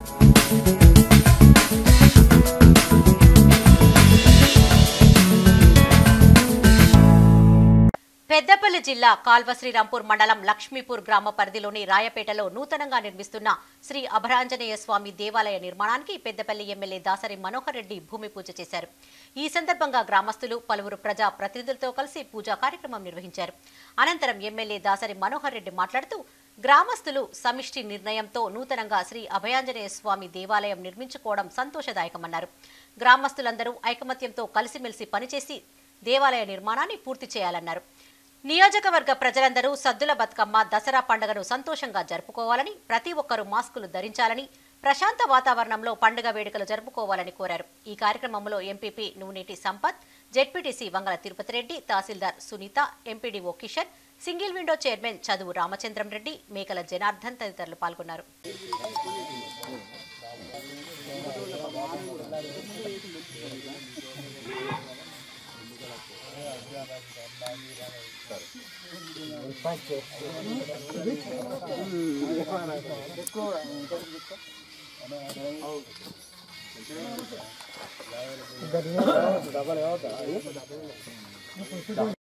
పెద్దపల్లి జిల్లా కాల్వ శ్రీరాంపూర్ మండలం లక్ష్మీపూర్ గ్రామ పరిధిలోని రాయపేటలో నూతనంగా నిర్మిస్తున్న శ్రీ అభరాంజనేయ స్వామి దేవాలయ నిర్మాణానికి పెద్దపల్లి ఎమ్మెల్యే దాసరి మనోహర్ రెడ్డి భూమి పూజ చేశారు ఈ సందర్భంగా గ్రామస్తులు పలువురు ప్రజా ప్రతినిధులతో కలిసి పూజా కార్యక్రమం నిర్వహించారు అనంతరం ఎమ్మెల్యే దాసరి మనోహర్ రెడ్డి మాట్లాడుతూ గ్రామస్తులు సమిష్టి నిర్ణయంతో నూతనంగా శ్రీ అభయాంజనేయ స్వామి దేవాలయం నిర్మించుకోవడం సంతోషదాయకమన్నారు గ్రామస్తులందరూ ఐకమత్యంతో కలిసిమెలిసి పనిచేసి దేవాలయ నిర్మాణాన్ని పూర్తి చేయాలన్నారు నియోజకవర్గ ప్రజలందరూ సద్దుల బతుకమ్మ దసరా పండుగను సంతోషంగా జరుపుకోవాలని ప్రతి ఒక్కరూ మాస్కులు ధరించాలని ప్రశాంత వాతావరణంలో పండుగ వేడుకలు జరుపుకోవాలని కోరారు ఈ కార్యక్రమంలో MPP Nuneti Sampath ZPTC Vangala Tirupati Reddy tahsildar Sunitha MPDO Kishan single window chairman Chaduvu Ramachandram Reddy మేకల జనార్దన్ తదితరులు పాల్గొన్నారు